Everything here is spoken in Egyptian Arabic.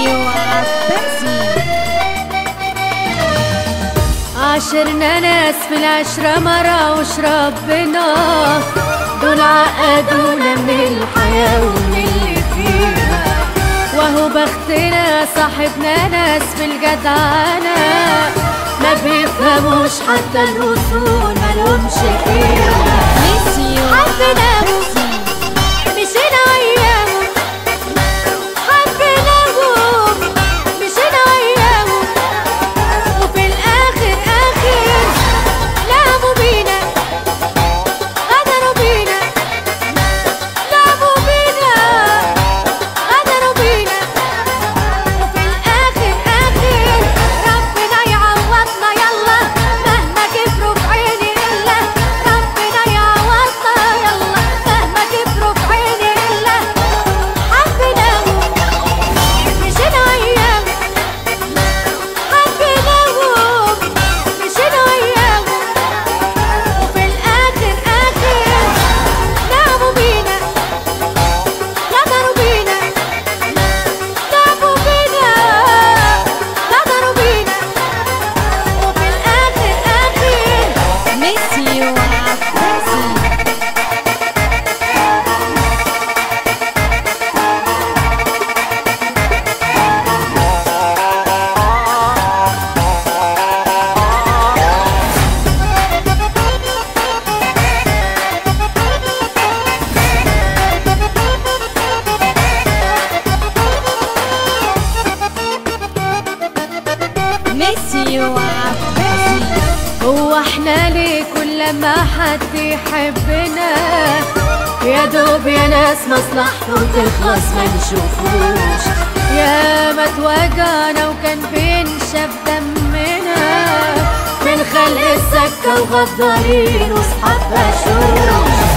ميسي وعباسي عاشرنا ناس في العشرة مرة وش ربنا دول عقدونا من الحياة ومن اللي فيها وهو بختنا صاحبنا ناس في الجدعنة ما بيفهموش حتى الوصول ملهمش فيها ميسي حبيناهم وعباسي مشينا وياهم حبيناهم مشينا وياهم وفي الآخر آخر لعبوا بينا غدروا بينا لعبوا بينا غدروا بينا وفي الآخر آخر ربنا يعوضنا يلا مهما كبروا في عيني إلا ربنا يعوضنا يلا مهما كبروا في عيني إلا حبيناهم مشينا وياهم حبيناهم مشينا وياهم وفي الآخر آخر لعبوا بينا غدروا بينا لعبوا بينا غدروا بينا وفي الآخر آخر ميسي وعباسي ميسي وعباسي هو احنا ليه كل ما حد يحبنا يا دوب يا ناس مصلحته تخلص ما نشوفوش يا ما توجعنا وكان بينشف دمنا من خلق السكة وغدارين وصحاب بشوش